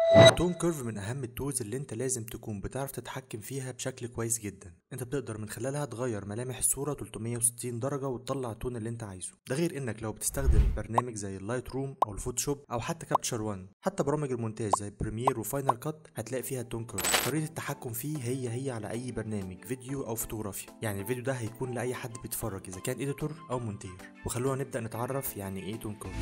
التون كيرف من اهم التولز اللي انت لازم تكون بتعرف تتحكم فيها بشكل كويس جدا انت بتقدر من خلالها تغير ملامح الصوره 360 درجه وتطلع التون اللي انت عايزه ده غير انك لو بتستخدم برنامج زي اللايت روم او الفوتوشوب او حتى كابتشر 1 حتى برامج المونتاج زي بريمير وفاينل كات هتلاقي فيها التون كيرف طريقه التحكم فيه هي هي على اي برنامج فيديو او فوتوغرافيا يعني الفيديو ده هيكون لاي حد بيتفرج اذا كان اديتور او مونتير وخلونا نبدا نتعرف يعني ايه تون كيرف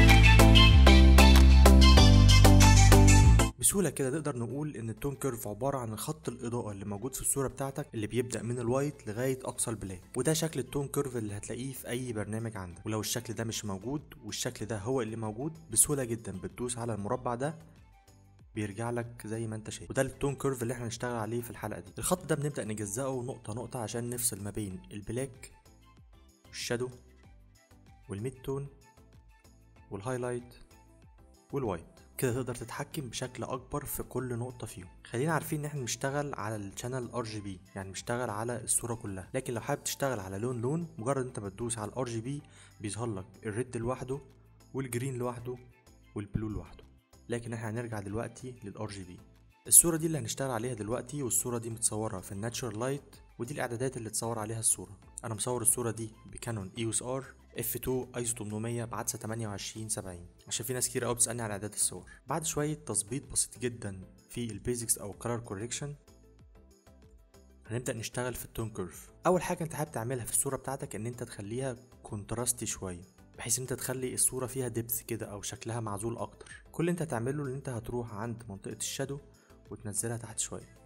بسهوله كده نقدر نقول ان التون كيرف عباره عن خط الاضاءه اللي موجود في الصوره بتاعتك اللي بيبدا من الوايت لغايه اقصى البلاك وده شكل التون كيرف اللي هتلاقيه في اي برنامج عندك ولو الشكل ده مش موجود والشكل ده هو اللي موجود بسهوله جدا بتدوس على المربع ده بيرجع لك زي ما انت شايف وده التون كيرف اللي احنا هنشتغل عليه في الحلقه دي الخط ده بنبدا نجزأه نقطه نقطه عشان نفصل ما بين البلاك والشادو والميد تون والهايلايت والوايت كده تقدر تتحكم بشكل اكبر في كل نقطه فيهم خلينا عارفين ان احنا بنشتغل على الشانل ار جي بي يعني بنشتغل على الصوره كلها لكن لو حابب تشتغل على لون لون مجرد انت بتدوس على الار جي بي بيظهر لك الريد لوحده والجرين لوحده والبلو لوحده لكن احنا هنرجع دلوقتي للار جي بي الصوره دي اللي هنشتغل عليها دلوقتي والصوره دي متصوره في الناتشر لايت ودي الاعدادات اللي اتصور عليها الصوره انا مصور الصوره دي بكانون اي اس ار اف 2 ايزو 800 بعدسه 28 70 عشان في ناس كتير قوي بتسالني على اعدادات الصور بعد شويه تظبيط بسيط جدا في البيزكس او الكلر كوريكشن هنبدا نشتغل في التون كيرف اول حاجه انت حابب تعملها في الصوره بتاعتك ان انت تخليها كونتراستي شويه بحيث ان انت تخلي الصوره فيها ديبث كده او شكلها معزول اكتر كل اللي انت هتعمله ان انت هتروح عند منطقه الشادو وتنزلها تحت شويه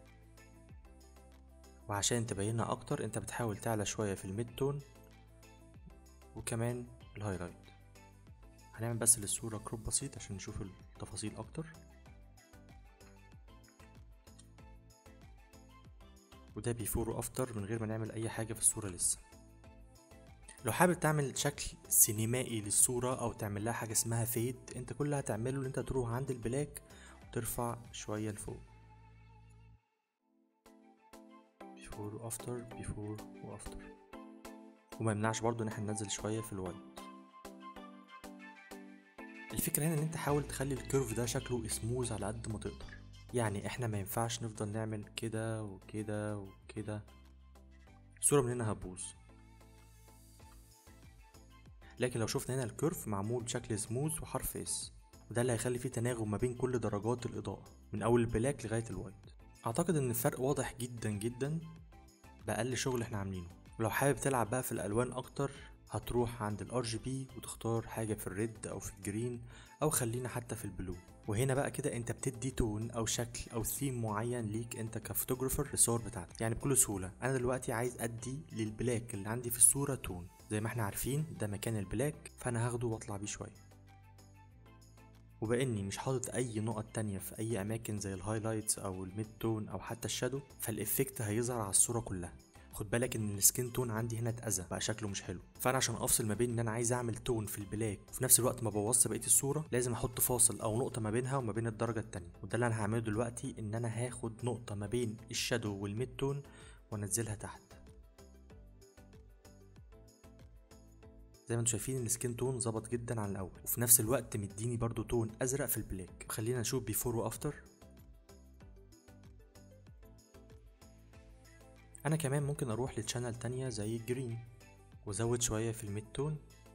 وعشان تبينها اكتر انت بتحاول تعلى شويه في الميد تون وكمان الهايلايت هنعمل بس للصورة كروب بسيط عشان نشوف التفاصيل أكتر وده بيفور وأفتر من غير ما نعمل أي حاجة في الصورة لسه لو حابب تعمل شكل سينمائي للصورة أو تعمل لها حاجة اسمها فيد أنت كل اللي هتعمله إن أنت تروح عند البلاك وترفع شوية لفوق بيفور وأفتر بيفور وأفتر وما يمنعش برضو ان احنا ننزل شويه في الوايت الفكره هنا ان انت حاول تخلي الكيرف ده شكله سموز على قد ما تقدر يعني احنا ما ينفعش نفضل نعمل كده وكده وكده الصوره من هنا هتبوظ لكن لو شفنا هنا الكيرف معمول بشكل سموز وحرف اس وده اللي هيخلي فيه تناغم ما بين كل درجات الاضاءه من اول البلاك لغايه الوايت اعتقد ان الفرق واضح جدا جدا باقل شغل احنا عاملينه ولو حابب تلعب بقى في الالوان اكتر هتروح عند الار جي بي وتختار حاجه في الريد او في الجرين او خلينا حتى في البلو وهنا بقى كده انت بتدي تون او شكل او ثيم معين ليك انت كفوتوجرافر للصور بتاعتك يعني بكل سهوله انا دلوقتي عايز ادي للبلاك اللي عندي في الصوره تون زي ما احنا عارفين ده مكان البلاك فانا هاخده واطلع بيه شويه وباني مش حاطط اي نقط تانية في اي اماكن زي الهايلايتس او الميد تون او حتى الشادو فالافكت هيظهر على الصوره كلها خد بالك ان السكين تون عندي هنا اتأذى بقى شكله مش حلو فانا عشان افصل ما بين ان انا عايز اعمل تون في البلاك وفي نفس الوقت ما بوظش بقيه الصوره لازم احط فاصل او نقطه ما بينها وما بين الدرجه التانية وده اللي انا هعمله دلوقتي ان انا هاخد نقطه ما بين الشادو والميد تون وانزلها تحت زي ما انتم شايفين السكين تون ظبط جدا عن الاول وفي نفس الوقت مديني برضو تون ازرق في البلاك خلينا نشوف بيفور وافتر انا كمان ممكن اروح لتشانل تانية زي الجرين وازود شوية في الميد تون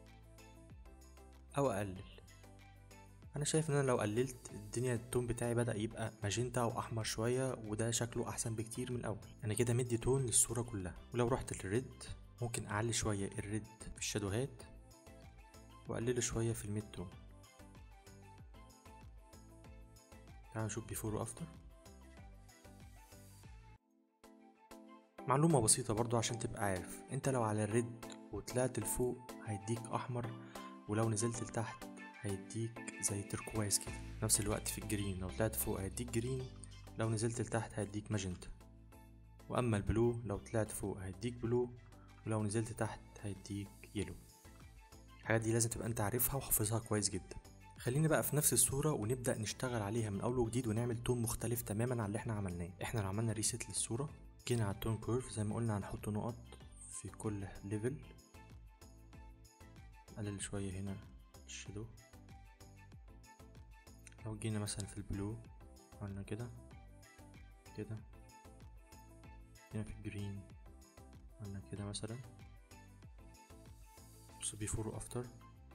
او اقلل انا شايف ان انا لو قللت الدنيا التون بتاعي بدأ يبقى ماجنتا او احمر شوية وده شكله احسن بكتير من الاول انا كده مدي تون للصورة كلها ولو رحت للريد ممكن اعلي شوية الريد في الشادوهات واقلله شوية في الميد تون تعالوا نشوف بيفور وافتر معلومة بسيطة برضو عشان تبقى عارف انت لو على الريد وطلعت لفوق هيديك احمر ولو نزلت لتحت هيديك زي تركواز كده نفس الوقت في الجرين لو طلعت فوق هيديك جرين لو نزلت لتحت هيديك ماجنتا واما البلو لو طلعت فوق هيديك بلو ولو نزلت تحت هيديك يلو الحاجات دي لازم تبقى انت عارفها وحافظها كويس جدا خلينا بقى في نفس الصورة ونبدأ نشتغل عليها من أول وجديد ونعمل تون مختلف تماما عن اللي احنا عملناه احنا لو عملنا ريست للصورة جينا على التون كيرف زي ما قلنا هنحط نقط في كل ليفل نقلل شوية هنا الشادو لو جينا مثلا في البلو عملنا كده كده هنا في الجرين عملنا كده مثلا بص بيفور وافتر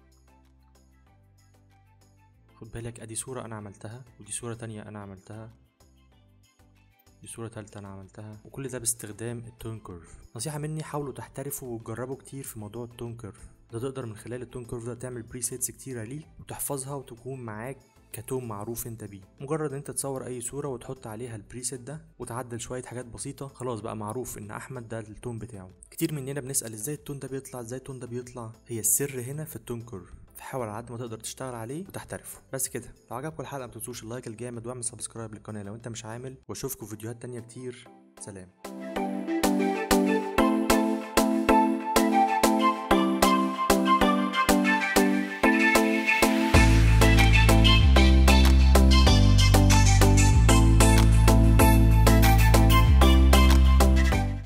خد بالك ادي صورة انا عملتها ودي صورة تانية انا عملتها دي صورة تالتة أنا عملتها وكل ده باستخدام التون كيرف نصيحة مني حاولوا تحترفوا وتجربوا كتير في موضوع التون كيرف ده تقدر من خلال التون كيرف ده تعمل بريسيتس كتيرة ليه وتحفظها وتكون معاك كتون معروف انت بيه مجرد انت تصور اي صورة وتحط عليها البريسيت ده وتعدل شوية حاجات بسيطة خلاص بقى معروف ان احمد ده التون بتاعه كتير مننا بنسأل ازاي التون ده بيطلع ازاي التون ده بيطلع هي السر هنا في التون كيرف فحاول على قد ما تقدر تشتغل عليه وتحترفه بس كده لو عجبكم الحلقه ما تنسوش اللايك الجامد واعمل سبسكرايب للقناه لو انت مش عامل واشوفكم في فيديوهات تانية كتير سلام